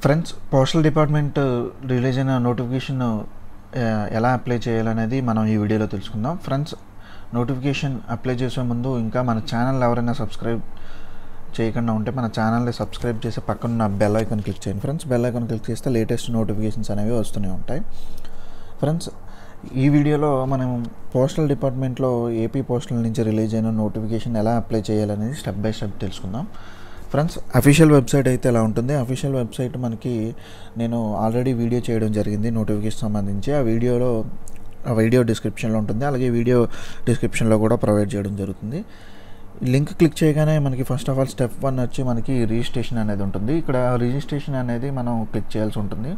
friends postal department release అయిన notification ఎలా apply చేయాలనేది మనం ఈ వీడియోలో తెలుసుకుందాం ఫ్రెండ్స్ నోటిఫికేషన్ అప్లై చేసే ముందు ఇంకా మన ఛానల్ ఎవరైనా సబ్స్క్రైబ్ చేయకుండా ఉంటే మన ఛానల్ని సబ్స్క్రైబ్ చేసి పక్కన బెల్ ఐకాన్ క్లిక్ చేయండి ఫ్రెండ్స్ బెల్ ఐకాన్ క్లిక్ చేస్తే లేటెస్ట్ నోటిఫికేషన్స్ అనేవి వస్తూనే ఉంటాయి ఫ్రెండ్స్ ఈ వీడియోలో మనం పోస్టల్ డిపార్ట్మెంట్లో ఏపీ పోస్టల్ నుంచి రిలీజ్ అయిన నోటిఫికేషన్ ఎలా అప్లై చేయాలనేది స్టెప్ బై స్టెప్ తెలుసుకుందాం ఫ్రెండ్స్ అఫీషియల్ వెబ్సైట్ అయితే ఎలా ఉంటుంది అఫీషియల్ వెబ్సైట్ మనకి నేను ఆల్రెడీ వీడియో చేయడం జరిగింది నోటిఫికేషన్ సంబంధించి ఆ వీడియోలో ఆ వీడియో డిస్క్రిప్షన్లో ఉంటుంది అలాగే వీడియో డిస్క్రిప్షన్లో కూడా ప్రొవైడ్ చేయడం జరుగుతుంది లింక్ క్లిక్ చేయగానే మనకి first of all step one వచ్చి మనకి రిజిస్ట్రేషన్ అనేది ఉంటుంది ఇక్కడ రిజిస్ట్రేషన్ అనేది మనం క్లిక్ చేయాల్సి ఉంటుంది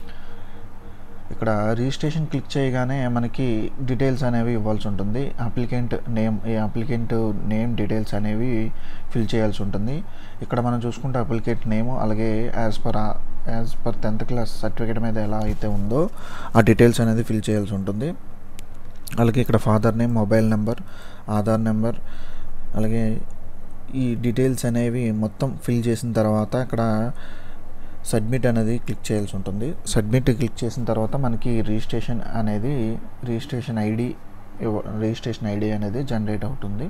ఇక్కడ రిజిస్ట్రేషన్ క్లిక్ చేయగానే మనకి డీటెయిల్స్ అనేవి ఇవ్వాల్సి ఉంటుంది అప్లికెంట్ నేమ్ ఈ అప్లికెంట్ నేమ్ డీటెయిల్స్ అనేవి ఫిల్ చేయాల్సి ఉంటుంది ఇక్కడ మనం చూసుకుంటే అప్లికెంట్ నేమ్ అలాగే as per as per tenth class certificate మీద ఎలా అయితే ఉందో ఆ డీటెయిల్స్ అనేది ఫిల్ చేయాల్సి ఉంటుంది అలాగే ఇక్కడ father name mobile number Aadhaar number అలాగే ఈ డీటెయిల్స్ అనేవి మొత్తం ఫిల్ చేసిన తర్వాత ఇక్కడ సబ్మిట్ అనేది క్లిక్ చేయాల్సి ఉంటుంది సబ్మిట్ క్లిక్ చేసిన తర్వాత మనకి రిజిస్ట్రేషన్ అనేది రిజిస్ట్రేషన్ ఐడి రిజిస్ట్రేషన్ ఐడి అనేది జనరేట్ అవుతుంది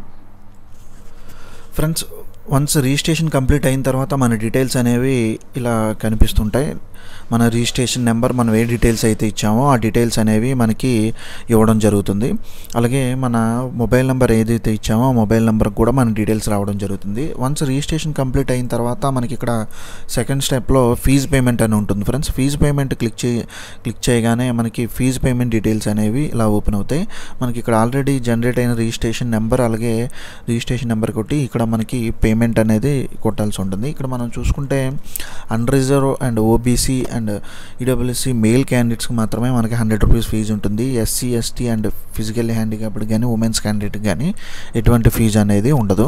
ఫ్రెండ్స్ వన్స్ రిజిస్ట్రేషన్ కంప్లీట్ అయిన తర్వాత మన డీటెయిల్స్ అనేవి ఇలా కనిపిస్తుంటాయి మన రిజిస్ట్రేషన్ నెంబర్ మనం ఏ డీటెయిల్స్ అయితే ఇచ్చామో ఆ డీటెయిల్స్ అనేవి మనకి ఇవ్వడం జరుగుతుంది అలాగే మన మొబైల్ నెంబర్ ఏదైతే ఇచ్చామో ఆ మొబైల్ నెంబర్కి కూడా మన డీటెయిల్స్ రావడం జరుగుతుంది వన్స్ రిజిస్ట్రేషన్ కంప్లీట్ అయిన తర్వాత మనకి ఇక్కడ సెకండ్ స్టెప్లో ఫీజు పేమెంట్ అని ఉంటుంది ఫ్రెండ్స్ ఫీజు పేమెంట్ క్లిక్ చే క్లిక్ చేయగానే మనకి ఫీజు పేమెంట్ డీటెయిల్స్ అనేవి ఇలా ఓపెన్ అవుతాయి మనకి ఇక్కడ ఆల్రెడీ జనరేట్ అయిన రిజిస్ట్రేషన్ నెంబర్ అలాగే రిజిస్ట్రేషన్ నెంబర్ కొట్టి ఇక్కడ మనకి పేమెంట్ అనేది కొట్టాల్సి ఉంటుంది ఇక్కడ మనం చూసుకుంటే unreserve and OBC and EWSC male క్యాండిడేట్స్కి మాత్రమే మనకి హండ్రెడ్ రూపీస్ ఫీజు ఉంటుంది SC ST and physically handicapped కానీ ఉమెన్స్ క్యాండిడేట్ కానీ ఎటువంటి ఫీజు అనేది ఉండదు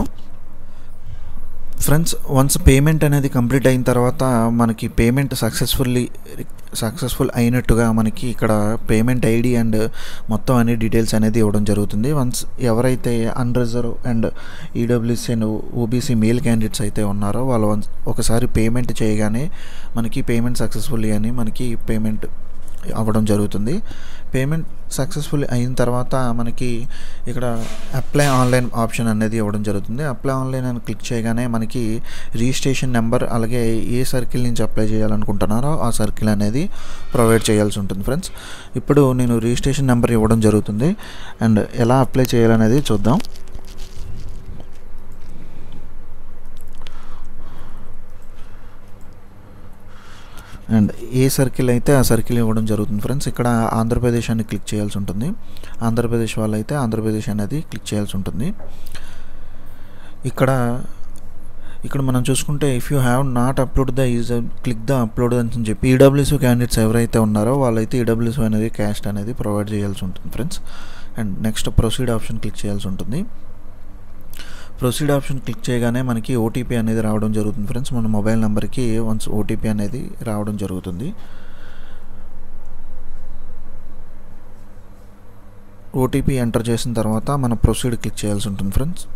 ఫ్రెండ్స్ వన్స్ పేమెంట్ అనేది కంప్లీట్ అయిన తర్వాత మనకి పేమెంట్ సక్సెస్ఫుల్లీ సక్సెస్ఫుల్ అయినట్టుగా మనకి ఇక్కడ పేమెంట్ ఐడి అండ్ మొత్తం అన్ని డీటెయిల్స్ అనేది ఇవ్వడం జరుగుతుంది వన్స్ ఎవరైతే unreserve and EWC and OBC male candidates అయితే ఉన్నారో వాళ్ళు వన్స్ ఒకసారి పేమెంట్ చేయగానే మనకి పేమెంట్ సక్సెస్ఫుల్లీ అని మనకి పేమెంట్ అవ్వడం జరుగుతుంది పేమెంట్ సక్సెస్ఫుల్ అయిన తర్వాత మనకి ఇక్కడ అప్లై ఆన్లైన్ ఆప్షన్ అనేది ఇవ్వడం జరుగుతుంది అప్లై ఆన్లైన్ అని క్లిక్ చేయగానే మనకి రిజిస్ట్రేషన్ నెంబర్ అలాగే ఏ సర్కిల్ నుంచి అప్లై చేయాలనుకుంటున్నారో ఆ సర్కిల్ అనేది ప్రొవైడ్ చేయాల్సి ఉంటుంది ఫ్రెండ్స్ ఇప్పుడు నేను రిజిస్ట్రేషన్ నెంబర్ ఇవ్వడం జరుగుతుంది అండ్ ఎలా అప్లై చేయాలనేది చూద్దాం అండ్ ఏ సర్కిల్ అయితే ఆ సర్కిల్ ఇవ్వడం జరుగుతుంది ఫ్రెండ్స్ ఇక్కడ ఆంధ్రప్రదేశ్ అని క్లిక్ చేయాల్సి ఉంటుంది ఆంధ్రప్రదేశ్ వాళ్ళు అయితే ఆంధ్రప్రదేశ్ అనేది క్లిక్ చేయాల్సి ఉంటుంది ఇక్కడ ఇక్కడ మనం చూసుకుంటే if you have not upload the use click the upload అని చెప్పి ఈడబ్ల్యూసీ క్యాండిడేట్స్ ఎవరైతే ఉన్నారో వాళ్ళైతే ఈడబ్ల్యూసీ అనేది క్యాస్ట్ అనేది ప్రొవైడ్ చేయాల్సి ఉంటుంది friends and next proceed option click చేయాల్సి ఉంటుంది ప్రొసీడ్ ఆప్షన్ క్లిక్ చేయగానే మనకి ఓటీపీ అనేది రావడం జరుగుతుంది ఫ్రెండ్స్ మన మొబైల్ నెంబర్కి వన్స్ ఓటీపీ అనేది రావడం జరుగుతుంది ఓటీపీ ఎంటర్ చేసిన తర్వాత మన ప్రొసీడ్ క్లిక్ చేయాల్సి ఉంటుంది ఫ్రెండ్స్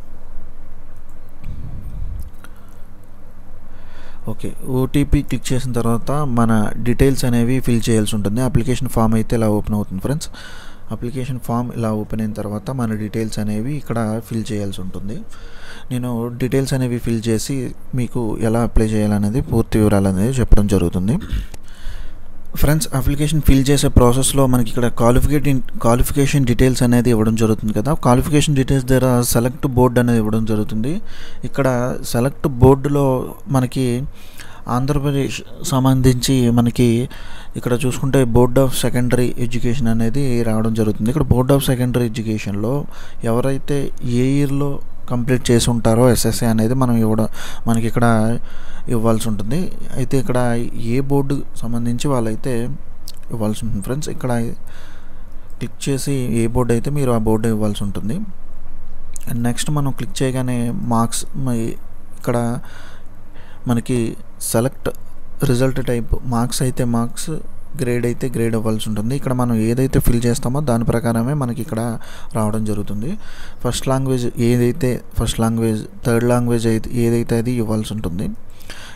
ఓకే ఓటీపీ క్లిక్ చేసిన తర్వాత మన డీటెయిల్స్ అనేవి ఫిల్ చేయాల్సి ఉంటుంది అప్లికేషన్ ఫామ్ అయితే ఇలా ఓపెన్ అవుతుంది ఫ్రెండ్స్ అప్లికేషన్ ఫామ్ ఇలా ఓపెన్ అయిన తర్వాత మన డీటెయిల్స్ అనేవి ఇక్కడ ఫిల్ చేయాల్సి ఉంటుంది నేను డీటెయిల్స్ అనేవి ఫిల్ చేసి మీకు ఎలా అప్లై చేయాలనేది పూర్తి వివరాలు అనేది చెప్పడం జరుగుతుంది ఫ్రెండ్స్ అప్లికేషన్ ఫిల్ చేసే ప్రాసెస్లో మనకి ఇక్కడ క్వాలిఫికేషన్ క్వాలిఫికేషన్ డీటెయిల్స్ అనేది ఇవ్వడం జరుగుతుంది కదా క్వాలిఫికేషన్ డీటెయిల్స్ దగ్గర సెలెక్ట్ బోర్డ్ అనేది ఇవ్వడం జరుగుతుంది ఇక్కడ సెలెక్ట్ బోర్డులో మనకి ఆంధ్రప్రదేశ్ సంబంధించి మనకి ఇక్కడ చూసుకుంటే బోర్డ్ ఆఫ్ సెకండరీ ఎడ్యుకేషన్ అనేది రావడం జరుగుతుంది ఇక్కడ బోర్డ్ ఆఫ్ సెకండరీ ఎడ్యుకేషన్లో ఎవరైతే ఏ ఇయర్లో కంప్లీట్ చేసి ఉంటారో ఎస్ఎస్ఏ అనేది మనం ఇవ్వడం మనకి ఇక్కడ ఇవ్వాల్సి ఉంటుంది అయితే ఇక్కడ ఏ బోర్డు సంబంధించి వాళ్ళైతే ఇవ్వాల్సి ఉంటుంది ఫ్రెండ్స్ ఇక్కడ క్లిక్ చేసి ఏ బోర్డు అయితే మీరు ఆ బోర్డు ఇవ్వాల్సి ఉంటుంది అండ్ నెక్స్ట్ మనం క్లిక్ చేయగానే మార్క్స్ ఇక్కడ మనకి సెలెక్ట్ రిజల్ట్ టైప్ మార్క్స్ అయితే మార్క్స్ గ్రేడ్ అయితే గ్రేడ్ అవ్వాల్సి ఉంటుంది ఇక్కడ మనం ఏదైతే ఫిల్ చేస్తామో దాని ప్రకారమే మనకి ఇక్కడ రావడం జరుగుతుంది ఫస్ట్ లాంగ్వేజ్ ఏదైతే ఫస్ట్ లాంగ్వేజ్ థర్డ్ లాంగ్వేజ్ అయితే ఏదైతే అది ఇవ్వాల్సి ఉంటుంది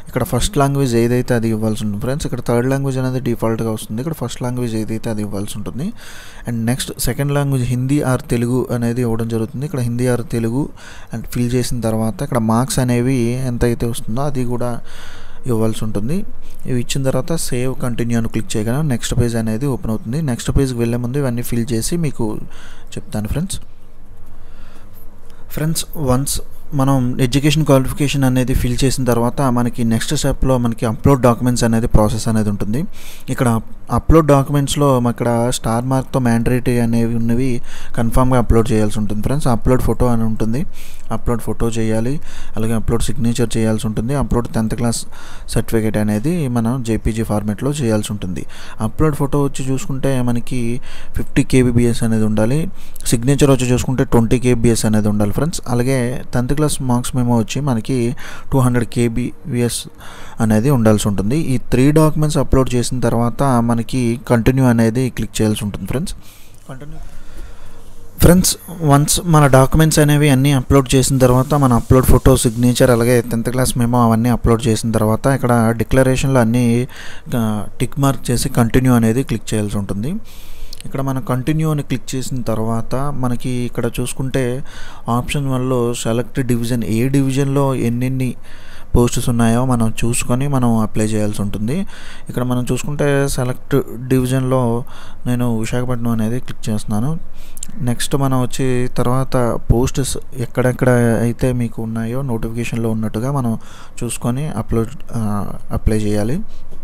ఇక్కడ ఫస్ట్ లాంగ్వేజ్ ఏదైతే అది ఇవ్వాల్సి ఉంటుంది ఫ్రెండ్స్ ఇక్కడ థర్డ్ లాంగ్వేజ్ అనేది డిఫాల్ట్గా వస్తుంది ఇక్కడ ఫస్ట్ లాంగ్వేజ్ ఏదైతే అది ఇవ్వాల్సి ఉంటుంది and next second language Hindi or Telugu అనేది ఇవ్వడం జరుగుతుంది ఇక్కడ Hindi or Telugu and fill చేసిన తర్వాత ఇక్కడ మార్క్స్ అనేవి ఎంత అయితే వస్తుందో అది కూడా ఇవ్వాల్సి ఉంటుంది ఇవి ఇచ్చిన తర్వాత సేవ్ కంటిన్యూ అని క్లిక్ చేయగానే నెక్స్ట్ పేజ్ అనేది ఓపెన్ అవుతుంది నెక్స్ట్ పేజ్కి వెళ్ళే ముందు ఇవన్నీ ఫిల్ చేసి మీకు చెప్తాను ఫ్రెండ్స్ ఫ్రెండ్స్ వన్స్ మనం ఎడ్యుకేషన్ క్వాలిఫికేషన్ అనేది ఫిల్ చేసిన తర్వాత మనకి నెక్స్ట్ స్టెప్లో మనకి అప్లోడ్ డాక్యుమెంట్స్ అనేది ప్రాసెస్ అనేది ఉంటుంది ఇక్కడ అప్లోడ్ డాక్యుమెంట్స్లో ఇక్కడ స్టార్ మార్క్తో మ్యాండరేటరీ అనేవి ఉన్నవి కన్ఫామ్గా అప్లోడ్ చేయాల్సి ఉంటుంది ఫ్రెండ్స్ అప్లోడ్ ఫోటో అని ఉంటుంది అప్లోడ్ ఫోటో చేయాలి అలాగే అప్లోడ్ సిగ్నేచర్ చేయాల్సి ఉంటుంది అప్లోడ్ టెన్త్ క్లాస్ సర్టిఫికేట్ అనేది మనం జేపీజీ ఫార్మేట్లో చేయాల్సి ఉంటుంది అప్లోడ్ ఫోటో వచ్చి చూసుకుంటే మనకి ఫిఫ్టీ కేబీబీఎస్ అనేది ఉండాలి సిగ్నేచర్ వచ్చి చూసుకుంటే ట్వంటీ కేబీఎస్ అనేది ఉండాలి ఫ్రెండ్స్ అలాగే టెన్త్ క్లాస్ మార్క్స్ మేమో వచ్చి మనకి టూ హండ్రెడ్ కేబీబీఎస్ అనేది ఉండాల్సి ఉంటుంది ఈ త్రీ డాక్యుమెంట్స్ అప్లోడ్ చేసిన తర్వాత మనకి కంటిన్యూ అనేది క్లిక్ చేయాల్సి ఉంటుంది ఫ్రెండ్స్ కంటిన్యూ ఫ్రెండ్స్ వన్స్ మన డాక్యుమెంట్స్ అనేవి అన్నీ అప్లోడ్ చేసిన తర్వాత మన అప్లోడ్ ఫోటో సిగ్నేచర్ అలాగే టెన్త్ క్లాస్ మేము అవన్నీ అప్లోడ్ చేసిన తర్వాత ఇక్కడ డిక్లరేషన్లో అన్నీ టిక్ మార్క్ చేసి కంటిన్యూ అనేది క్లిక్ చేయాల్సి ఉంటుంది ఇక్కడ మనం కంటిన్యూ అని క్లిక్ చేసిన తర్వాత మనకి ఇక్కడ చూసుకుంటే ఆప్షన్ వన్లో సెలెక్ట్ డివిజన్ ఏ డివిజన్లో ఎన్నెన్ని పోస్టెస్ ఉన్నాయో మనం చూసుకొని మనం అప్లై చేయాల్సి ఉంటుంది ఇక్కడ మనం చూసుకుంటే సెలెక్ట్ డివిజన్లో నేను విశాఖపట్నం అనేది క్లిక్ చేస్తున్నాను నెక్స్ట్ మనం వచ్చి తర్వాత పోస్టెస్ ఎక్కడెక్కడ అయితే మీకు ఉన్నాయో నోటిఫికేషన్లో ఉన్నట్టుగా మనం చూసుకొని అప్లోడ్ అప్లై చేయాలి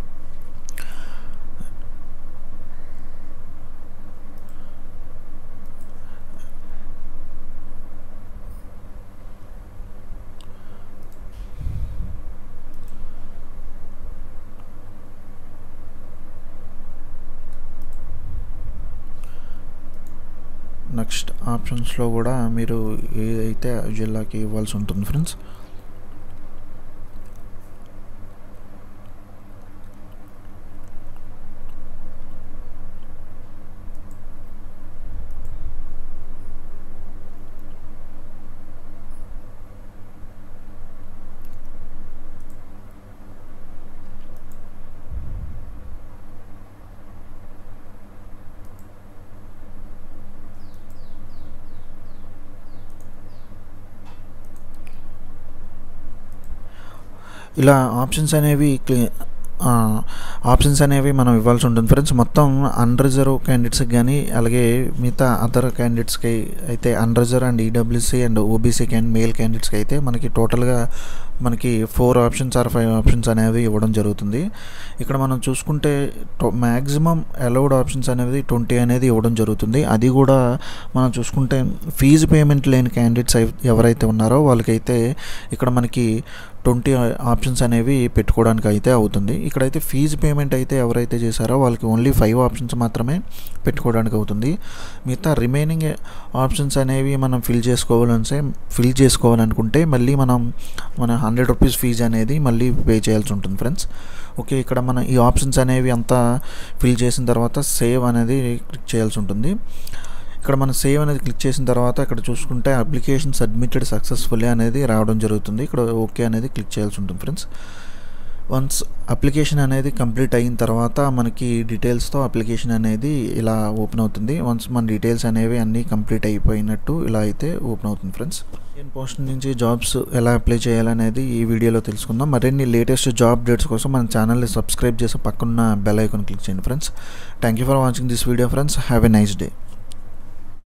నెక్స్ట్ ఆప్షన్స్లో కూడా మీరు ఏదైతే జిల్లాకి ఇవ్వాల్సి ఉంటుంది ఫ్రెండ్స్ ఇలా ఆప్షన్స్ అనేవి ఆప్షన్స్ అనేవి మనం ఇవ్వాల్సి ఉంటుంది ఫ్రెండ్స్ మొత్తం అన్రిజర్వ్ క్యాండిడేట్స్కి కానీ అలాగే మిగతా అదర్ క్యాండిడేట్స్కి అయితే unreserve and EWC and OBC can male క్యాండిడేట్స్కి అయితే మనకి టోటల్గా మనకి four options or five options అనేవి ఇవ్వడం జరుగుతుంది ఇక్కడ మనం చూసుకుంటే మ్యాక్సిమం అలౌడ్ ఆప్షన్స్ అనేది ట్వంటీ అనేది ఇవ్వడం జరుగుతుంది అది కూడా మనం చూసుకుంటే ఫీజు పేమెంట్ లేని క్యాండిడేట్స్ ఎవరైతే ఉన్నారో వాళ్ళకైతే ఇక్కడ మనకి ట్వంటీ ఆప్షన్స్ అనేవి పెట్టుకోవడానికి అయితే అవుతుంది ఇక్కడైతే ఫీజు పేమెంట్ అయితే ఎవరైతే చేశారో వాళ్ళకి ఓన్లీ ఫైవ్ ఆప్షన్స్ మాత్రమే పెట్టుకోవడానికి అవుతుంది మిగతా రిమైనింగ్ ఆప్షన్స్ అనేవి మనం ఫిల్ చేసుకోవాలంటే ఫిల్ చేసుకోవాలనుకుంటే మళ్ళీ మనం మన హండ్రెడ్ రూపీస్ ఫీజు అనేది మళ్ళీ పే చేయాల్సి ఉంటుంది ఫ్రెండ్స్ ఓకే ఇక్కడ మన ఈ ఆప్షన్స్ అనేవి అంతా ఫిల్ చేసిన తర్వాత సేవ్ అనేది క్లిక్ చేయాల్సి ఉంటుంది ఇక్కడ మనం సేవ్ అనేది క్లిక్ చేసిన తర్వాత ఇక్కడ చూసుకుంటే అప్లికేషన్ సబ్మిటెడ్ సక్సెస్ఫుల్లీ అనేది రావడం జరుగుతుంది ఇక్కడ ఓకే అనేది క్లిక్ చేయాల్సి ఉంటుంది ఫ్రెండ్స్ వన్స్ అప్లికేషన్ అనేది కంప్లీట్ అయిన తర్వాత మనకి డీటెయిల్స్తో అప్లికేషన్ అనేది ఇలా ఓపెన్ అవుతుంది వన్స్ మన డీటెయిల్స్ అనేవి అన్నీ కంప్లీట్ అయిపోయినట్టు ఇలా అయితే ఓపెన్ అవుతుంది ఫ్రెండ్స్ ఇండియన్ పోస్ట్ నుంచి జాబ్స్ ఎలా అప్లై చేయాలనేది ఈ వీడియోలో తెలుసుకుందాం మరిన్ని లేటెస్ట్ జాబ్ అప్డేట్స్ కోసం మన ఛానల్ని సబ్స్క్రైబ్ చేసి పక్కన్న బెల్ ఐకాన్ క్లిక్ చేయండి friends thank you for watching this video friends have a nice day